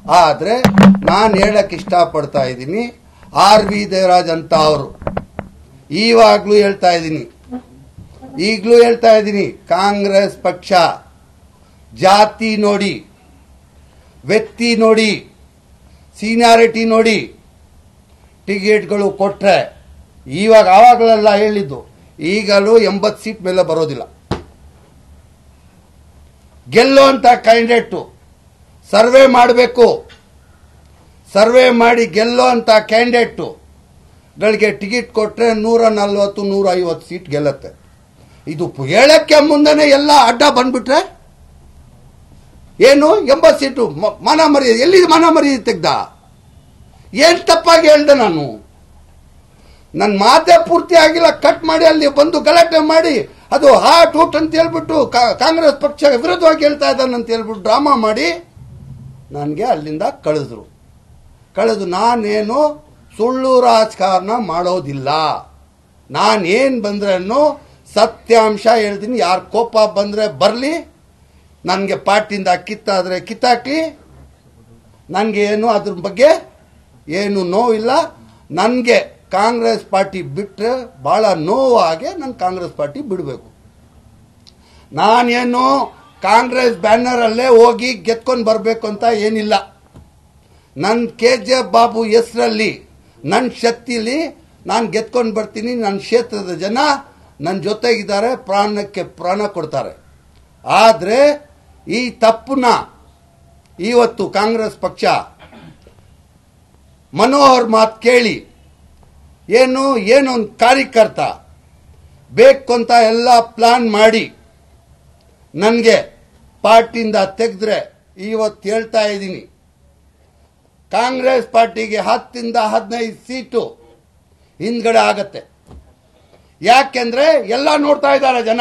ಆದ್ರೆ ನಾನು ಹೇಳಕ್ ಇಷ್ಟಪಡ್ತಾ ಇದ್ದೀನಿ ಆರ್ ವಿ ದೇವರಾಜ್ ಅಂತ ಅವರು ಈವಾಗ್ಲೂ ಹೇಳ್ತಾ ಇದ್ದೀನಿ ಈಗಲೂ ಹೇಳ್ತಾ ಇದ್ದೀನಿ ಕಾಂಗ್ರೆಸ್ ಪಕ್ಷ ಜಾತಿ ನೋಡಿ ವ್ಯಕ್ತಿ ನೋಡಿ ಸೀನಿಯಾರಿಟಿ ನೋಡಿ ಟಿಕೆಟ್ಗಳು ಕೊಟ್ರೆ ಇವಾಗ ಆವಾಗಲೆಲ್ಲ ಹೇಳಿದ್ದು ಈಗಲೂ ಎಂಬತ್ತು ಸೀಟ್ ಮೇಲೆ ಬರೋದಿಲ್ಲ ಗೆಲ್ಲುವಂತ ಕ್ಯಾಂಡಿಡೇಟು ಸರ್ವೆ ಮಾಡಬೇಕು ಸರ್ವೆ ಮಾಡಿ ಗೆಲ್ಲುವಂತ ಕ್ಯಾಂಡಿಡೇಟು ಗಳಿಗೆ ಟಿಕೆಟ್ ಕೊಟ್ರೆ ನೂರ ನಲ್ವತ್ತು ನೂರ ಐವತ್ತು ಸೀಟ್ ಗೆಲ್ಲತ್ತೆ ಇದು ಹೇಳಕ್ಕೆ ಮುಂದೆನೆ ಎಲ್ಲ ಅಡ್ಡ ಬಂದ್ಬಿಟ್ರೆ ಏನು ಎಂಬತ್ತು ಸೀಟು ಮ- ಮನ ಮರ್ಯಾದೆ ಎಲ್ಲಿ ಮನ ಮರ್ಯಾದೆ ತೆಗ್ದ ಏನ್ ತಪ್ಪಾಗಿ ಹೇಳ್ದೆ ನಾನು ನನ್ನ ಮಾತೇ ಪೂರ್ತಿ ಆಗಿಲ್ಲ ಕಟ್ ಮಾಡಿ ಅಲ್ಲಿ ಬಂದು ಗಲಾಟೆ ಮಾಡಿ ಅದು ಹಾಟ್ ಊಟ್ ಅಂತ ಹೇಳ್ಬಿಟ್ಟು ಕಾ- ಕಾಂಗ್ರೆಸ್ ಪಕ್ಷ ವಿರುದ್ಧವಾಗಿ ಹೇಳ್ತಾ ಇದ್ದಾನೆ ಅಂತ ಹೇಳ್ಬಿಟ್ಟು ಡ್ರಾಮಾ ಮಾಡಿ ನನಗೆ ಅಲ್ಲಿಂದ ಕಳಿದ್ರು ಕಳೆದು ನಾನೇನು ಸುಳ್ಳು ರಾಜಕಾರಣ ಮಾಡೋದಿಲ್ಲ ನಾನೇನ್ ಬಂದ್ರೇನು ಸತ್ಯಾಂಶ ಹೇಳ್ತೀನಿ ಯಾರ ಕೋಪ ಬಂದ್ರೆ ಬರಲಿ ನನಗೆ ಪಾರ್ಟಿಯಿಂದ ಕಿತ್ತಾದ್ರೆ ಕಿತ್ತಾಕಿ ನನಗೆ ಏನು ಅದ್ರ ಬಗ್ಗೆ ಏನು ನೋವಿಲ್ಲ ನನಗೆ ಕಾಂಗ್ರೆಸ್ ಪಾರ್ಟಿ ಬಿಟ್ಟರೆ ಭಾಳ ನೋವಾಗೆ ನಾನು ಕಾಂಗ್ರೆಸ್ ಪಾರ್ಟಿ ಬಿಡಬೇಕು ನಾನೇನು ಕಾಂಗ್ರೆಸ್ ಬ್ಯಾನರಲ್ಲೇ ಹೋಗಿ ಗೆದ್ಕೊಂಡು ಬರಬೇಕು ಅಂತ ಏನಿಲ್ಲ ನನ್ನ ಕೆ ಜೆ ಬಾಬು ಹೆಸರಲ್ಲಿ ನನ್ನ ಶಕ್ತಿಲಿ ನಾನು ಗೆದ್ಕೊಂಡು ಬರ್ತೀನಿ ನನ್ನ ಕ್ಷೇತ್ರದ ಜನ ನನ್ನ ಜೊತೆಗಿದ್ದಾರೆ ಪ್ರಾಣಕ್ಕೆ ಪ್ರಾಣ ಕೊಡ್ತಾರೆ ಆದರೆ ಈ ತಪ್ಪನ್ನ ಇವತ್ತು ಕಾಂಗ್ರೆಸ್ ಪಕ್ಷ ಮನೋಹರ್ ಮಾತು ಕೇಳಿ ಏನು ಏನು ಒಂದು ಕಾರ್ಯಕರ್ತ ಬೇಕು ಅಂತ ಎಲ್ಲ ಪ್ಲಾನ್ ಮಾಡಿ ನನಗೆ ಪಾರ್ಟಿಯಿಂದ ತೆಗೆದ್ರೆ ಇವತ್ತು ಹೇಳ್ತಾ ಇದ್ದೀನಿ ಕಾಂಗ್ರೆಸ್ ಪಾರ್ಟಿಗೆ ಹತ್ತಿಂದ ಹದಿನೈದು ಸೀಟು ಹಿಂದ್ಗಡೆ ಆಗತ್ತೆ ಯಾಕೆಂದ್ರೆ ಎಲ್ಲ ನೋಡ್ತಾ ಇದ್ದಾರೆ ಜನ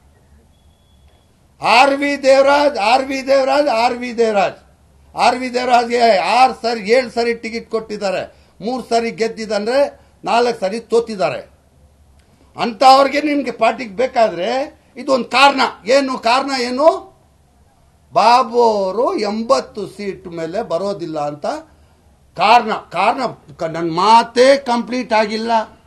R V Devaraj R V Devaraj R V Devaraj R V ದೇವರಾಜ್ಗೆ ಆರು ಸರಿ ಏಳು ಸರಿ ಟಿಕೆಟ್ ಕೊಟ್ಟಿದ್ದಾರೆ ಮೂರು ಸರಿ ಗೆದ್ದಿದಂದ್ರೆ ನಾಲ್ಕು ಸರಿ ತೋತಿದ್ದಾರೆ ಅಂಥವ್ರಿಗೆ ನಿಮ್ಗೆ ಪಾರ್ಟಿಗೆ ಬೇಕಾದ್ರೆ ಇದೊಂದು ಕಾರಣ ಏನು ಕಾರಣ ಏನು ಬಾಬು ಅವರು ಎಂಬತ್ತು ಸೀಟ್ ಮೇಲೆ ಬರೋದಿಲ್ಲ ಅಂತ ಕಾರಣ ಕಾರಣ ನನ್ನ ಮಾತೇ ಕಂಪ್ಲೀಟ್ ಆಗಿಲ್ಲ